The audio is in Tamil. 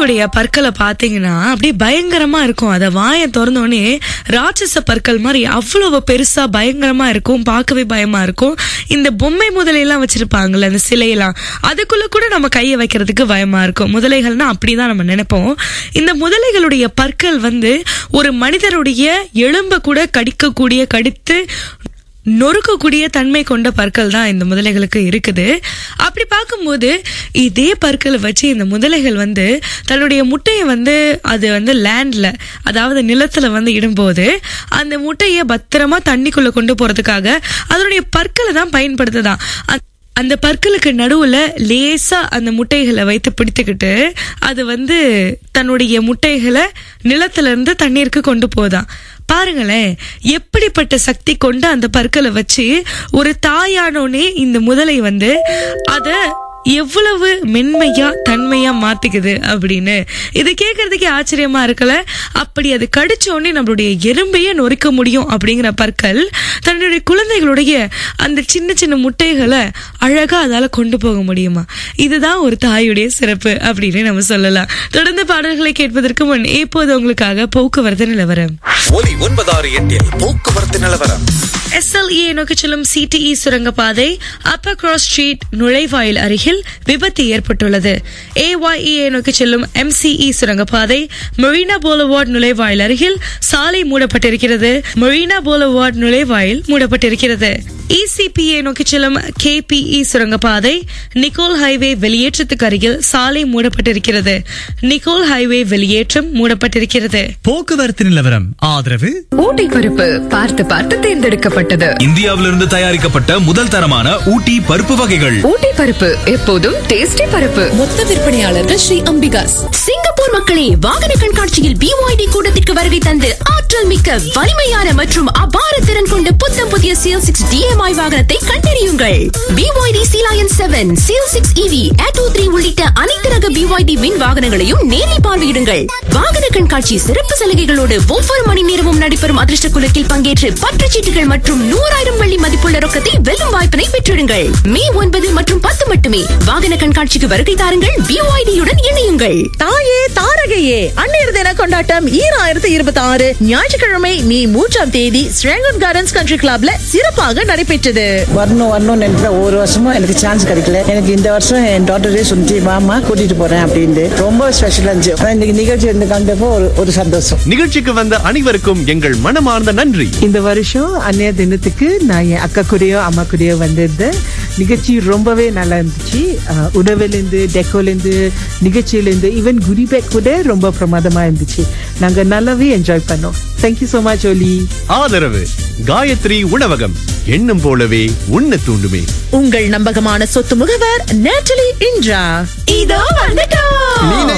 முதலைகளுடைய பற்களை பாத்தீங்கன்னா அப்படியே பயங்கரமா இருக்கும் அத வாயை திறந்த உடனே ராட்சச பற்கள் மாதிரி அவ்வளவு பெருசா பயங்கரமா இருக்கும் பார்க்கவே பயமா இருக்கும் இந்த பொம்மை முதலை எல்லாம் வச்சிருப்பாங்கல்ல அந்த சிலையெல்லாம் அதுக்குள்ள கூட நம்ம கையை வைக்கிறதுக்கு பயமா இருக்கும் முதலைகள்னா அப்படிதான் நம்ம நினைப்போம் இந்த முதலைகளுடைய பற்கள் வந்து ஒரு மனிதருடைய எலும்ப கூட கடிக்கக்கூடிய கடித்து நொறுக்கக்கூடிய தன்மை கொண்ட பற்கள் தான் இந்த முதலைகளுக்கு இருக்குது அப்படி பார்க்கும்போது இதே பற்களை வச்சு இந்த முதலைகள் வந்து தன்னுடைய முட்டையை வந்து அது வந்து லேண்ட்ல அதாவது நிலத்துல வந்து இடும்போது அந்த முட்டையை பத்திரமா தண்ணிக்குள்ள கொண்டு போறதுக்காக அதனுடைய பற்களை தான் பயன்படுத்துதான் அந்த- அந்த பற்களுக்கு நடுவுல லேசா அந்த முட்டைகளை வைத்து பிடித்துக்கிட்டு அது வந்து தன்னுடைய முட்டைகளை நிலத்துல இருந்து தண்ணீருக்கு கொண்டு போதாம் பாருங்களேன் எப்படிப்பட்ட சக்தி கொண்ட அந்த பற்களை வச்சு ஒரு தாயானோனே இந்த முதலை வந்து அத எவ்வளவு மென்மையா தன்மையா மாத்திக்குது அப்படின்னு இது கேட்கறதுக்கே ஆச்சரியமா இருக்கல அப்படி அது கடிச்ச உடனே நம்மளுடைய எறும்பையே நொறுக்க முடியும் அப்படிங்கிற பற்கள் தன்னுடைய குழந்தைகளுடைய அந்த சின்ன சின்ன முட்டைகளை அழகா அதால கொண்டு போக முடியுமா இதுதான் ஒரு தாயுடைய சிறப்பு அப்படின்னு நம்ம சொல்லலாம் தொடர்ந்து பாடல்களை கேட்பதற்கு முன் இப்போது உங்களுக்காக போக்குவரத்து நிலவரம் ஒலி ஒன்பதாறு எட்டில் போக்குவரத்து நிலவரம் எஸ்எல்இ நோக்கி செல்லும் சிடிஇ சுரங்கப்பாதை அப்பர் கிராஸ் ஸ்ட்ரீட் நுழைவாயில் அருகில் விபத்து ஏற்பட்டுள்ளது ஏஒய்இஏ நோக்கி செல்லும் எம்சிஇ சுரங்கப்பாதை மொரினா போலவார்ட் நுழைவாயில் அருகில் சாலை மூடப்பட்டிருக்கிறது மொரினா போலவார்ட் நுழைவாயில் மூடப்பட்டிருக்கிறது இசிபிஏ நோக்கி செல்லும் கேபிஇ சுரங்கப்பாதை நிக்கோல் ஹைவே வெளியேற்றத்துக்கு அருகில் சாலை மூடப்பட்டிருக்கிறது நிக்கோல் ஹைவே வெளியேற்றம் மூடப்பட்டிருக்கிறது போக்குவரத்து நிலவரம் ஆதரவு ஊட்டி பருப்பு பார்த்து பார்த்து தேர்ந்தெடுக்கப்பட்டது இந்தியாவிலிருந்து தயாரிக்கப்பட்ட முதல் தரமான ஊட்டி பருப்பு வகைகள் ஊட்டி பருப்பு எப்போதும் டேஸ்டி பருப்பு மொத்த விற்பனையாளர்கள் ஸ்ரீ அம்பிகாஸ் சிங்கப்பூர் மக்களே வாகன கண்காட்சியில் பிஒய்டி கூட்டத்திற்கு வருகை தந்து ஆற்றல் மிக்க வலிமையான மற்றும் அபார திறன் கொண்ட புத்தம் புதிய சேல் சிக்ஸ் டிஎம்ஐ வாகனத்தை கண்டறியுங்கள் BYD Sealion seven Seal six EV auto three உள்ளிட்ட அனைத்து ரக பிஒய்டி வின் வாகனங்களையும் நேரில் பார்வையிடுங்கள் வாகன கண்காட்சி சிறப்பு சலுகைகளோடு ஒவ்வொரு மணி நேரமும் நடைபெறும் அதிர்ஷ்ட குலக்கில் பங்கேற்று பற்றுச்சீட்டுகள் மற்றும் நூறாயிரம் வெள்ளி மதிப்புள்ள ரொக்கத்தை வெல்லும் வாய்ப்பினை பெற்றிடுங்கள் மே ஒன்பது மற்றும் பத்து மட்டுமே வாகன கண்காட்சிக்கு வருகை தாருங்கள் பிஒய்டியுடன் இணையுங்கள் தாயே தாரகையே அன்னையர் தின கொண்டாட்டம் ஈராயிரத்தி இருபத்தி ஆறு ஞாயிற்றுக்கிழமை மே மூன்றாம் தேதி ஸ்ரேங்கன் கார்டன்ஸ் கண்ட்ரி கிளப்ல சிறப்பாக நடைபெற்றது வரணும் வரணும்னு நினைக்கிறேன் ஒவ்வொரு வருஷமும் எனக்கு சான்ஸ் கிடைக்கல எனக்கு இந்த வருஷம் என் டாக்டரே சொல்லி மாமா கூட்டிட்டு போறேன் அப்படின்ட்டு ரொம்ப ஸ்பெஷலா இருந்துச்சு ஆனா இந்த நிகழ்ச்சி இருந்து கண்டப்போ ஒரு ஒரு சந்தோஷம் நிகழ்ச்சிக்கு வந்த அனைவருக்கும் எங்கள் மனமார்ந்த நன்றி இந்த வருஷம் அந்நிய தினத்துக்கு நான் என் அக்கா கூடயோ அம்மா கூடயோ வந்திருந்தேன் நிகழ்ச்சி ரொம்பவே நல்லா இருந்துச்சு அஹ், உணவுலேருந்து டெக்கோலேருந்து நிகழ்ச்சியிலேருந்து ஈவன் குடி பேக் கூட ரொம்ப பிரமாதமா இருந்துச்சு நாங்க நல்லாவே என்ஜாய் பண்ணோம் தேங்க்யூ ஸோ மச் ஒலி ஆதரவு காயத்ரி உணவகம் எண்ணம் போலவே உண்ண தூண்டுமே உங்கள் நம்பகமான சொத்து முகவர் நேட்டலி இன்றா இதோ வந்துட்டோம்